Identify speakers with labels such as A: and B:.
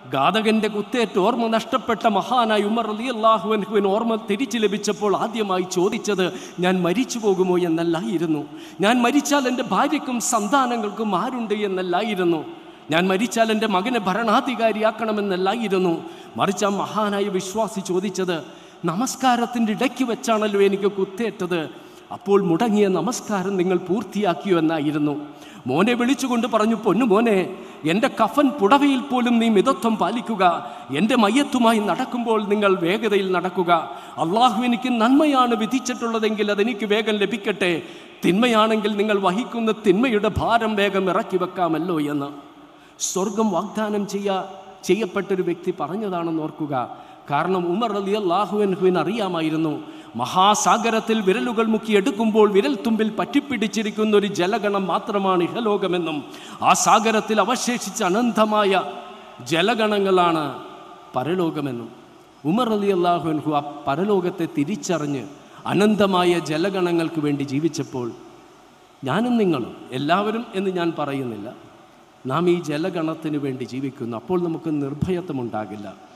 A: ഘാതകന്റെ കുത്തേറ്റ് ഓർമ്മ നഷ്ടപ്പെട്ട മഹാനായ ഉമർ അലി അള്ളാഹുവിന് ഓർമ്മ തിരിച്ചു ലഭിച്ചപ്പോൾ ആദ്യമായി ചോദിച്ചത് ഞാൻ മരിച്ചു പോകുമോ എന്നല്ലായിരുന്നു ഞാൻ മരിച്ചാൽ എൻ്റെ ഭാര്യയ്ക്കും സന്താനങ്ങൾക്കും ആരുണ്ട് എന്നല്ലായിരുന്നു ഞാൻ മരിച്ചാൽ എൻ്റെ മകനെ ഭരണാധികാരിയാക്കണമെന്നല്ലായിരുന്നു മറിച്ച് ആ മഹാനായ വിശ്വാസി ചോദിച്ചത് നമസ്കാരത്തിൻ്റെ ഇടയ്ക്ക് വെച്ചാണല്ലോ എനിക്ക് കുത്തേറ്റത് അപ്പോൾ മുടങ്ങിയ നമസ്കാരം നിങ്ങൾ പൂർത്തിയാക്കിയോ എന്നായിരുന്നു മോനെ വിളിച്ചുകൊണ്ട് പറഞ്ഞു പൊന്നു മോനെ എൻ്റെ കഫൻ പുടവയിൽ പോലും നീ മിതത്വം പാലിക്കുക എൻ്റെ മയ്യത്തുമായി നടക്കുമ്പോൾ നിങ്ങൾ വേഗതയിൽ നടക്കുക അള്ളാഹു എനിക്ക് നന്മയാണ് വിധിച്ചിട്ടുള്ളതെങ്കിൽ അതെനിക്ക് വേഗം ലഭിക്കട്ടെ തിന്മയാണെങ്കിൽ നിങ്ങൾ വഹിക്കുന്ന തിന്മയുടെ ഭാരം വേഗം ഇറക്കി വെക്കാമല്ലോ എന്ന് സ്വർഗം വാഗ്ദാനം ചെയ്യാ ചെയ്യപ്പെട്ടൊരു വ്യക്തി പറഞ്ഞതാണെന്ന് ഓർക്കുക കാരണം ഉമർ അലി അള്ളാഹുവിന് അറിയാമായിരുന്നു മഹാസാഗരത്തിൽ വിരലുകൾ മുക്കി എടുക്കുമ്പോൾ വിരൽ തുമ്പിൽ പറ്റിപ്പിടിച്ചിരിക്കുന്ന ഒരു ജലഗണം മാത്രമാണ് ഇഹലോകമെന്നും ആ സാഗരത്തിൽ അവശേഷിച്ച അനന്തമായ ജലഗണങ്ങളാണ് പരലോകമെന്നും ഉമർ അലി അള്ളാഹുൻഹു ആ പരലോകത്തെ തിരിച്ചറിഞ്ഞ് അനന്തമായ ജലഗണങ്ങൾക്ക് വേണ്ടി ജീവിച്ചപ്പോൾ ഞാനും നിങ്ങളും എല്ലാവരും എന്ന് ഞാൻ പറയുന്നില്ല നാം ഈ ജലഗണത്തിന് വേണ്ടി ജീവിക്കുന്നു അപ്പോൾ നമുക്ക് നിർഭയത്വമുണ്ടാകില്ല